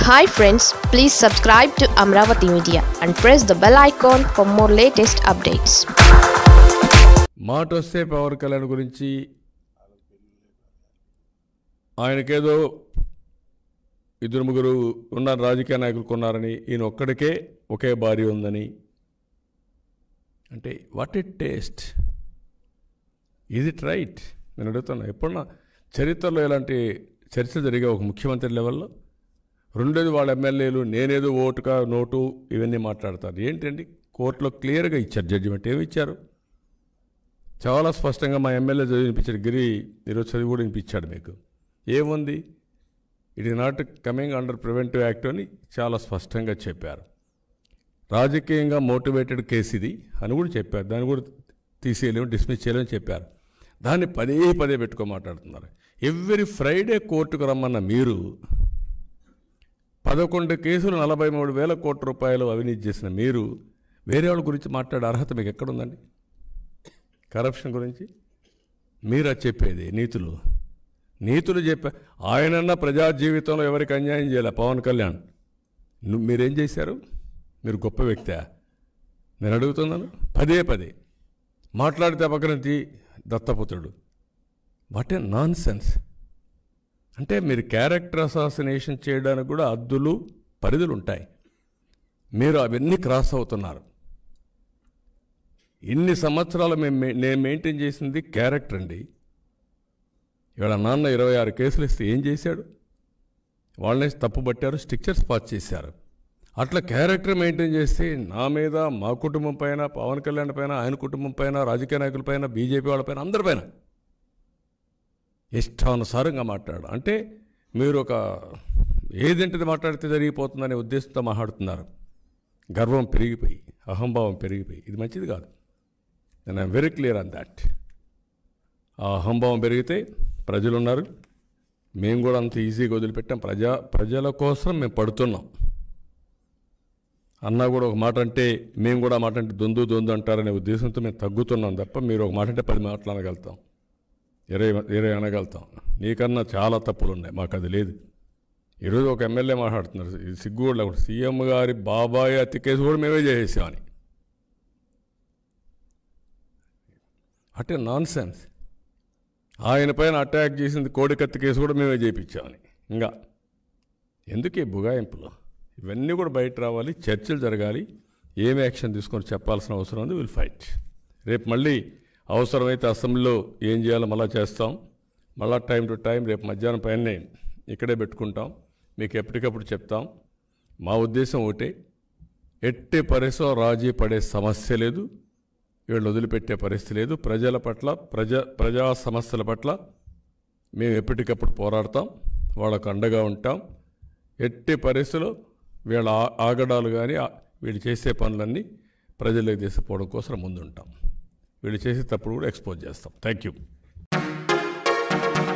hi friends please subscribe to Amaravati media and press the bell icon for more latest updates మాట వస్తే పవన్ కళ్యాణ్ గురించి ఆయనకేదో ఇద్దరు ముగ్గురు ఉన్న రాజకీయ నాయకులు కొన్నారని ఈయన ఒక్కడికే ఒకే భార్య ఉందని అంటే వాట్ ఇట్ టేస్ట్ ఇది ఇట్ రైట్ నేను అడుగుతున్నా ఎప్పుడన్నా చరిత్రలో ఇలాంటి చర్చ జరిగే ఒక ముఖ్యమంత్రి లెవెల్లో రెండోది వాళ్ళ ఎమ్మెల్యేలు నేనేదో ఓటుగా నోటు ఇవన్నీ మాట్లాడతారు ఏంటండి కోర్టులో క్లియర్గా ఇచ్చారు జడ్జిమెంట్ ఏమి ఇచ్చారు చాలా స్పష్టంగా మా ఎమ్మెల్యే చదివి వినిపించాడు గిరి ఈరోజు చదివి కూడా వినిపించాడు మీకు ఏముంది it is not coming under preventive act అని చాలా స్పష్టంగా చెప్పారు రాజకీయంగా మోటివేటెడ్ కేసు ఇది అని కూడా చెప్పారు దాన్ని కూడా తీసేయలేము డిస్మిస్ చేయలేమని చెప్పారు దాన్ని పదే పదే పెట్టుకో మాట్లాడుతున్నారు ఎవ్రీ ఫ్రైడే కోర్టుకు రమ్మన్న మీరు పదకొండు కేసులు నలభై మూడు వేల కోట్ల రూపాయలు అవినీతి చేసిన మీరు వేరే వాళ్ళ గురించి మాట్లాడే అర్హత మీకు ఎక్కడుందండి కరప్షన్ గురించి మీరా చెప్పేది నీతులు నీతులు చెప్పా ఆయనన్న ప్రజా జీవితంలో ఎవరికి అన్యాయం చేయలే పవన్ కళ్యాణ్ ను- మీరేం చేశారు మీరు గొప్ప వ్యక్తే నేను అడుగుతున్నాను పదే పదే మాట్లాడితే పక్కనంతి దత్తపుత్రుడు వాట్ ఏ నాన్ సెన్స్ అంటే మీరు క్యారెక్టర్ అసాసినేషన్ చేయడానికి కూడా అద్దులు పరిధులు ఉంటాయి మీరు అవన్నీ క్రాస్ అవుతున్నారు ఇన్ని సంవత్సరాలు మేము మె- నేను మెయింటైన్ చేసింది క్యారెక్టర్ అండి ఇవాళ నాన్న ఇరవై ఆరు కేసులు ఇస్తే ఏం చేశాడు వాళ్ళని తప్పు పట్టారు స్టిక్చర్స్ పాస్ చేశారు అట్లా క్యారెక్టర్ మెయింటైన్ చేస్తే నా మీద మా కుటుంబం పైన పవన్ కళ్యాణ్ పైన ఆయన కుటుంబం పైన రాజకీయ నాయకుల పైన బీజేపీ వాళ్ళపైన అందరిపైన ఇష్టానుసారంగా మాట్లాడు అంటే మీరు ఒక ఏదంటిది మాట్లాడితే జరిగిపోతుందనే ఉద్దేశంతో మాట్లాడుతున్నారు గర్వం పెరిగిపోయి అహంభావం పెరిగిపోయి ఇది మంచిది కాదు నేను I'm very clear on that ఆ అహంభావం పెరిగితే ప్రజలు ఉన్నారు మేము కూడా అంత ఈజీగా వదిలిపెట్టాం ప్రజా ప్రజల కోసం మేము పడుతున్నాం అన్నా కూడా ఒక మాట అంటే మేము కూడా ఆ మాట అంటే దొందు దొందు అంటారనే ఉద్దేశంతో మేము తగ్గుతున్నాం తప్ప మీరు ఒక మాట అంటే పది మాటలు అనగలుగుతాం ఇరవై ఇరవై అనగలుగుతాం నీకన్నా చాలా తప్పులు ఉన్నాయి మాకు అది లేదు ఈరోజు ఒక ఎమ్మెల్యే మాట్లాడుతున్నారు ఇది సిగ్గు కూడా లేకుండా సీఎం గారి బాబాయ్ అతి కేసు కూడా మేమే చేసేసామని అంటే నాన్ సెన్స్ ఆయన పైన అటాక్ చేసింది కోడికత్తి కేసు కూడా మేమే చేయించామని ఇంకా ఎందుకు ఈ బుగాయింపులు ఇవన్నీ కూడా బయట రావాలి చర్చలు జరగాలి ఏమి యాక్షన్ తీసుకొని చెప్పాల్సిన అవసరం ఉంది విల్ ఫైట్ రేపు మళ్ళీ అవసరమైతే అసెంబ్లీలో ఏం చేయాలో మళ్ళీ చేస్తాం మళ్ళీ టైం టు టైం రేపు మధ్యాహ్నం పైన ఇక్కడే పెట్టుకుంటాం మీకు ఎప్పటికప్పుడు చెప్తాం మా ఉద్దేశం ఒకటే ఎట్టి పరిసరం రాజీ పడే సమస్య లేదు వీళ్ళు వదిలిపెట్టే పరిస్థితి లేదు ప్రజల పట్ల ప్రజా ప్రజా సమస్యల పట్ల మేము ఎప్పటికప్పుడు పోరాడతాం వాళ్ళకు అండగా ఉంటాం ఎట్టి పరిస్థితుల్లో వీళ్ళ ఆ- ఆగడాలు కానీ ఆ- వీళ్ళు చేసే పనులన్నీ ప్రజలకు తీసుకుపోవడం కోసం ముందుంటాం వీళ్ళు చేసే తప్పుడు కూడా ఎక్స్పోజ్ చేస్తాం థ్యాంక్ యూ